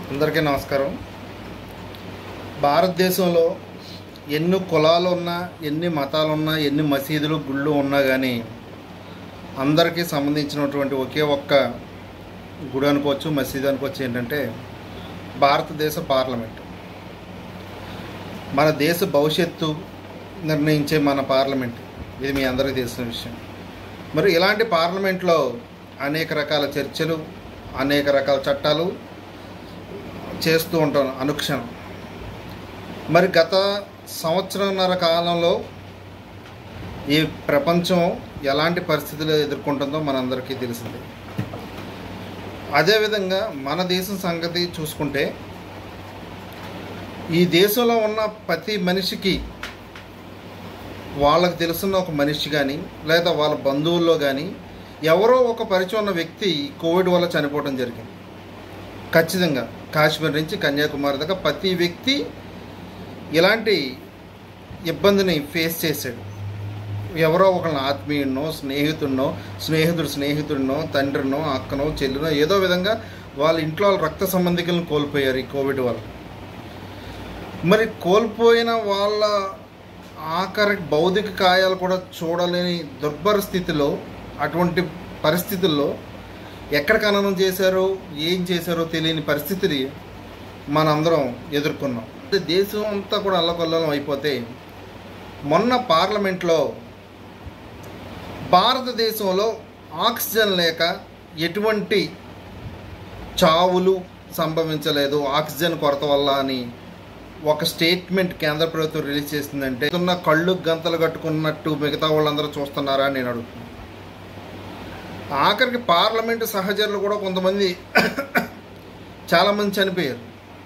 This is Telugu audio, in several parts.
అందరికీ నమస్కారం భారతదేశంలో ఎన్ని కులాలు ఉన్నా ఎన్ని మతాలు ఉన్నా ఎన్ని మసీదులు గుళ్ళు ఉన్నా కానీ అందరికీ సంబంధించినటువంటి ఒకే ఒక్క గుడి అనుకోవచ్చు మసీదు అనుకోవచ్చు ఏంటంటే భారతదేశ పార్లమెంట్ మన దేశ భవిష్యత్తు నిర్ణయించే మన పార్లమెంట్ ఇది మీ అందరికీ తెలిసిన విషయం మరి ఇలాంటి పార్లమెంట్లో అనేక రకాల చర్చలు అనేక రకాల చట్టాలు చేస్తూ ఉంటాను అనుక్షణం మరి గత సంవత్సరంన్నర కాలంలో ఈ ప్రపంచం ఎలాంటి పరిస్థితులు ఎదుర్కొంటుందో మనందరికీ తెలిసిందే అదేవిధంగా మన దేశం సంగతి చూసుకుంటే ఈ దేశంలో ఉన్న ప్రతి మనిషికి వాళ్ళకి తెలుసున్న ఒక మనిషి కానీ లేదా వాళ్ళ బంధువుల్లో కానీ ఎవరో ఒక పరిచయం ఉన్న వ్యక్తి కోవిడ్ వల్ల చనిపోవడం జరిగింది ఖచ్చితంగా కాశ్మీర్ నుంచి కన్యాకుమారి దాకా ప్రతి వ్యక్తి ఇలాంటి ఇబ్బందిని ఫేస్ చేశాడు ఎవరో ఒకళ్ళని ఆత్మీయుడినో స్నేహితుడినో స్నేహితుడు స్నేహితుడినో తండ్రినో అక్కనో చెల్లినో ఏదో విధంగా వాళ్ళ ఇంట్లో వాళ్ళ రక్త సంబంధికులను కోల్పోయారు ఈ కోవిడ్ వల్ల మరి కోల్పోయిన వాళ్ళ ఆఖరి భౌతిక కాయాలు కూడా చూడలేని దుర్భర స్థితిలో అటువంటి పరిస్థితుల్లో ఎక్కడ ఖననం చేశారో ఏం చేశారో తెలియని పరిస్థితిని మనందరం ఎదుర్కొన్నాం అంటే దేశం అంతా కూడా అల్లకొల్లం అయిపోతే మొన్న పార్లమెంట్లో భారతదేశంలో ఆక్సిజన్ లేక ఎటువంటి చావులు సంభవించలేదు ఆక్సిజన్ కొరత వల్ల అని ఒక స్టేట్మెంట్ కేంద్ర ప్రభుత్వం రిలీజ్ చేసిందంటే ఉన్న కళ్ళు గంతలు కట్టుకున్నట్టు మిగతా వాళ్ళందరూ చూస్తున్నారా అని నేను అడుగుతున్నాను ఆఖరికి పార్లమెంటు సహచరులు కూడా కొంతమంది చాలామంది చనిపోయారు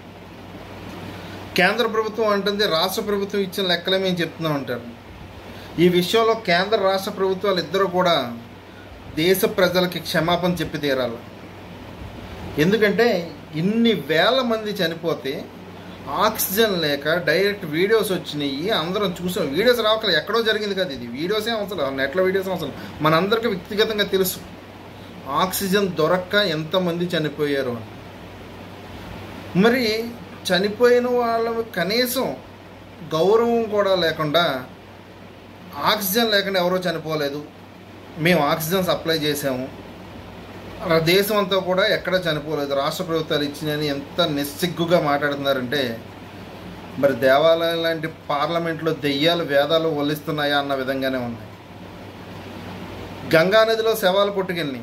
కేంద్ర ప్రభుత్వం అంటుంది రాష్ట్ర ప్రభుత్వం ఇచ్చిన లెక్కలే మేము చెప్తున్నాం అంటారు ఈ విషయంలో కేంద్ర రాష్ట్ర ప్రభుత్వాలు ఇద్దరు కూడా దేశ ప్రజలకి క్షమాపణ చెప్పి తీరాలి ఎందుకంటే ఇన్ని వేల మంది చనిపోతే ఆక్సిజన్ లేక డైరెక్ట్ వీడియోస్ వచ్చినాయి అందరం చూసాం వీడియోస్ రావట్లేదు ఎక్కడో జరిగింది కదా ఇది వీడియోసే అవసరం నెట్లో వీడియోస్ అవసరం మనందరికీ వ్యక్తిగతంగా తెలుసు ఆక్సిజన్ దొరక్క ఎంతమంది చనిపోయారు అని మరి చనిపోయిన వాళ్ళ కనీసం గౌరవం కూడా లేకుండా ఆక్సిజన్ లేకుండా ఎవరో చనిపోలేదు మేము ఆక్సిజన్ సప్లై చేసాము మన దేశం అంతా కూడా ఎక్కడ చనిపోలేదు రాష్ట్ర ప్రభుత్వాలు ఇచ్చినని ఎంత నిస్సిగ్గుగా మాట్లాడుతున్నారంటే మరి దేవాలయం లాంటి పార్లమెంట్లో దెయ్యాలు వేదాలు వల్లిస్తున్నాయా అన్న విధంగానే ఉన్నాయి గంగా నదిలో శవాలు పుట్టుకెళ్ళి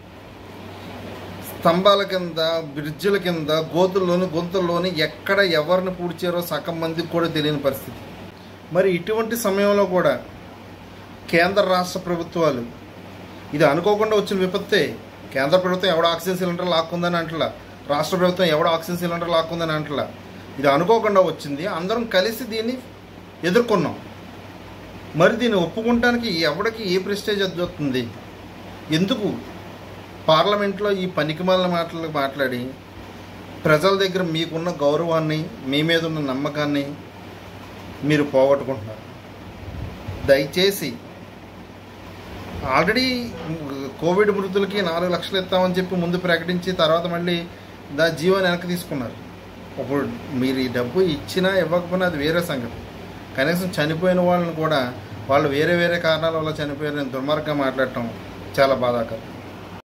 స్తంభాల కింద బ్రిడ్జిల కింద గోతుల్లోని గొంతుల్లోని ఎక్కడ ఎవరిని పూడ్చారో సగం మందికి కూడా తెలియని పరిస్థితి మరి ఇటువంటి సమయంలో కూడా కేంద్ర రాష్ట్ర ప్రభుత్వాలు ఇది అనుకోకుండా వచ్చిన విపత్తే కేంద్ర ప్రభుత్వం ఎవడ ఆక్సిజన్ సిలిండర్ లాక్కుందని అంటలా రాష్ట్ర ప్రభుత్వం ఎవడ ఆక్సిజన్ సిలిండర్ లాక్కుందని అంటలా ఇది అనుకోకుండా వచ్చింది అందరం కలిసి దీన్ని ఎదుర్కొన్నాం మరి దీన్ని ఒప్పుకుంటానికి ఎవడికి ఏ ప్రెస్టేజ్ అద్దొస్తుంది ఎందుకు పార్లమెంట్లో ఈ పనికిమాలిన మాటలు మాట్లాడి ప్రజల దగ్గర మీకున్న గౌరవాన్ని మీ మీద ఉన్న నమ్మకాన్ని మీరు పోగొట్టుకుంటున్నారు దయచేసి ఆల్రెడీ కోవిడ్ మృతులకి నాలుగు లక్షలు ఇస్తామని చెప్పి ముందు ప్రకటించి తర్వాత మళ్ళీ దా జీవోని వెనక్కి తీసుకున్నారు ఇప్పుడు మీరు ఈ డబ్బు ఇచ్చినా ఇవ్వకపోయినా అది వేరే సంగతి కనీసం చనిపోయిన వాళ్ళని కూడా వాళ్ళు వేరే వేరే కారణాల వల్ల చనిపోయారని దుర్మార్గంగా మాట్లాడటం చాలా బాధాకరం